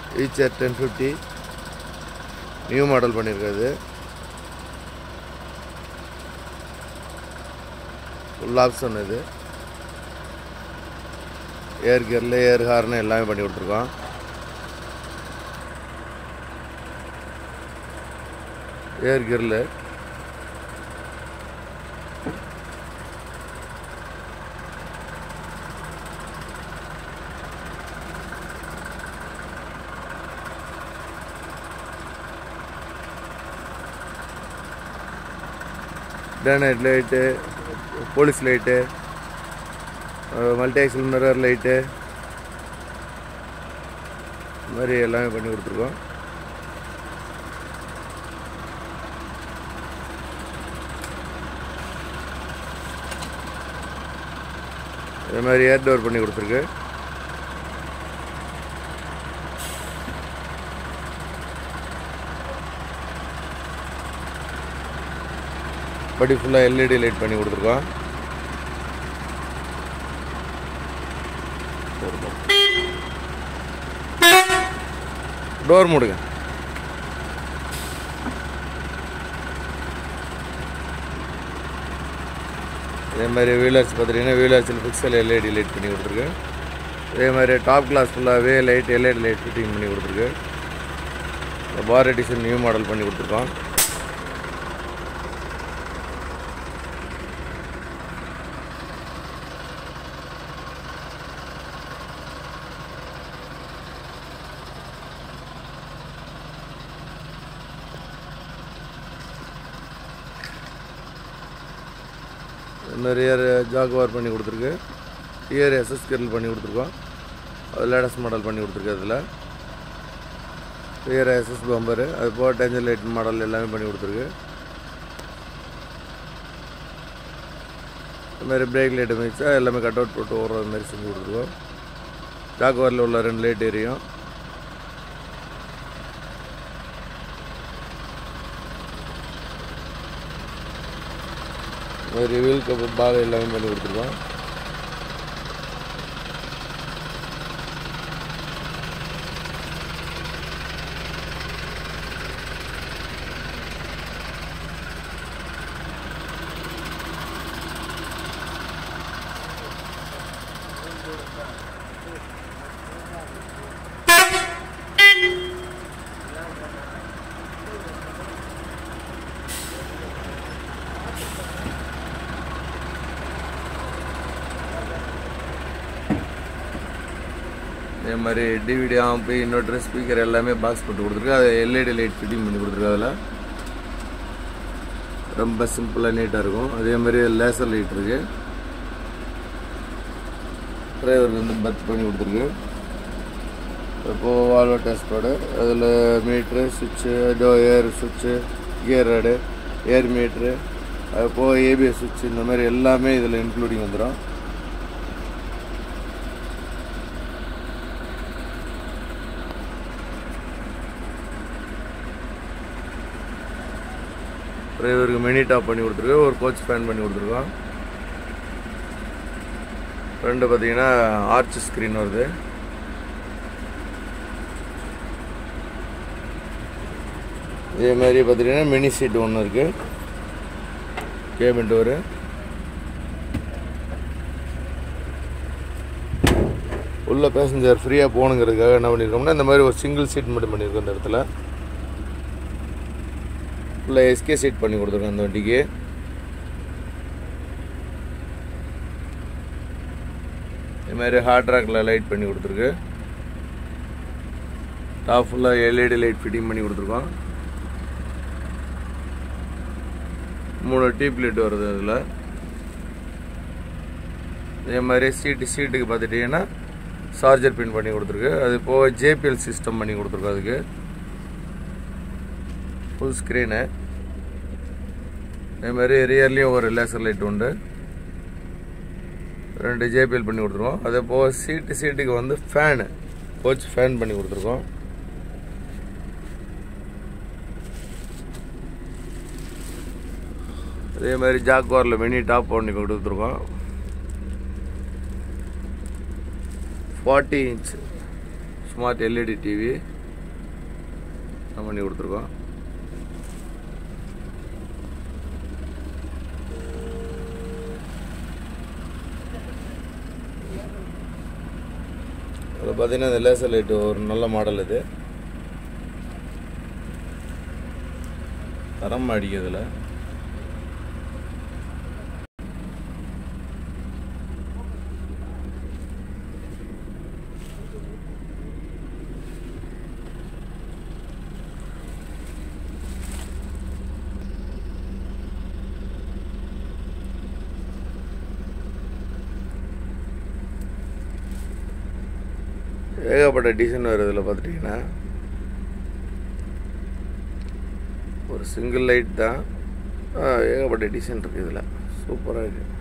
Eicher ten fifty new model பண்ணியிருக்காது full option இது air கியரில் ஏர் ஹார்னு எல்லாமே பண்ணி கொடுத்துருக்கோம் ஏர் கியரில் day night light police light multi axle mirror light இந்த மாதிரி எல்லாமே பண்ணி கொடுத்துருக்கோம் இது மாதிரி ஏர் டோர் பண்ணி கொடுத்துருக்கு படி ஃபுல்லாக எல்இடி லைட் பண்ணி கொடுத்துருக்கோம் டோர் மூடுங்க இதே மாதிரி வீலர்ஸ் பார்த்துட்டிங்கன்னா வீலர்ஸில் பிக்சல் எல்இடி லைட் பண்ணி கொடுத்துருக்கு இதே மாதிரி டாப் கிளாஸ் ஃபுல்லாகவே லைட் எல்இடி லைட் ஃபிட்டிங் பண்ணி கொடுத்துருக்கு பார் எடிஷன் நியூ மாடல் பண்ணி கொடுத்துருக்கோம் இந்த ரியர் ஜாகுவார் பண்ணி கொடுத்துருக்கு ரியர் எஸ்எஸ் கெரல் பண்ணி கொடுத்துருக்கோம் அது லேட்டஸ்ட் மாடல் பண்ணி கொடுத்துருக்கு அதில் ரியர் எஸ்எஸ் பம்பரு அது போக டேஞ்சர் லைட் மாடல் எல்லாமே பண்ணி கொடுத்துருக்கு இந்த மாதிரி பிரேக் லைட்டு மிக்ஸா எல்லாமே கட் அவுட் போட்டு ஓடுற மாதிரி செஞ்சு கொடுத்துருக்கோம் ஜாகுவாரில் உள்ள ரெண்டு லைட் எரியும் ஒரு வீல் கப்பு பாகம் எல்லாமே பண்ணி கொடுத்துருக்கோம் இதே மாதிரி டிவிடி ஆம்பு இன்வெர்டர் ஸ்பீக்கர் எல்லாமே பாக்ஸ் போட்டு கொடுத்துருக்கு அது எல்இடி லைட் ஃபிட்டிங் பண்ணி கொடுத்துருக்கு அதில் ரொம்ப சிம்பிளாக நீட்டாக இருக்கும் அதே மாதிரி லேசர் லைட் இருக்கு டிரைவர் வந்து பத் பண்ணி கொடுத்துருக்கு இப்போது வால்வோ டெஸ்டோடு அதில் மீட்ரு சுவிட்சு டோ ஏர் சுவிட்சு கியர் ராடு ஏர் மீட்ரு அது போக ஏபிஎஸ் சுவிட்ச் இந்த மாதிரி எல்லாமே இதில் இன்க்ளூடிங் வந்துடும் டிரைவருக்கு மினி டாப் பண்ணி கொடுத்துருக்கு ஒரு கோச் ஃபேன் பண்ணி கொடுத்துருக்கோம் ரெண்டு பார்த்தீங்கன்னா ஆர்ச் ஸ்க்ரீன் வருது இதே மாதிரி பார்த்தீங்கன்னா மினி சீட் ஒன்று இருக்குது கேபின் டோரு உள்ள பேசஞ்சர் ஃப்ரீயாக போகணுங்கிறதுக்காக என்ன பண்ணியிருக்கோம்னா இந்த மாதிரி ஒரு சிங்கிள் சீட் மட்டும் பண்ணியிருக்கோம் இந்த இடத்துல ஃபுல்லாக எஸ்கே சீட் பண்ணி கொடுத்துருக்கோம் அந்த வண்டிக்கு இது மாதிரி ஹார்ட் ராக்கில் லைட் பண்ணி கொடுத்துருக்கு டாப் ஃபுல்லாக எல்இடி லைட் ஃபிட்டிங் பண்ணி கொடுத்துருக்கோம் மூணு டீப் லைட் வருது அதில் இதே மாதிரி சீட்டு சீட்டுக்கு பார்த்துட்டிங்கன்னா சார்ஜர் பின் பண்ணி கொடுத்துருக்கு அது போக ஜேபிஎல் சிஸ்டம் பண்ணி கொடுத்துருக்கோம் அதுக்கு ஃபுல் ஸ்க்ரீனு அதே மாதிரி ரியர்லேயும் ஒரு லேசர் லைட் உண்டு ரெண்டு ஜேபிஎல் பண்ணி கொடுத்துருக்கோம் அதே போக சீட்டு சீட்டுக்கு வந்து ஃபேனு கோச் ஃபேன் பண்ணி கொடுத்துருக்கோம் அதே மாதிரி ஜாக்வாரில் மினி டாப் பண்ணி கொடுத்துருக்கோம் forty inch smart LED TV தான் பண்ணி கொடுத்துருக்கோம் அதில் பார்த்தீங்கன்னா இந்த லேசர் லைட் ஒரு நல்ல மாடல் இது தரம் அடிக்கிறதுல ஏகப்பட்ட டிசைன் வருது இதில் பார்த்துட்டிங்கன்னா ஒரு சிங்கிள் லைட் தான் ஆ, ஏகப்பட்ட டிசைன் இருக்குது இதில் சூப்பராக இருக்குது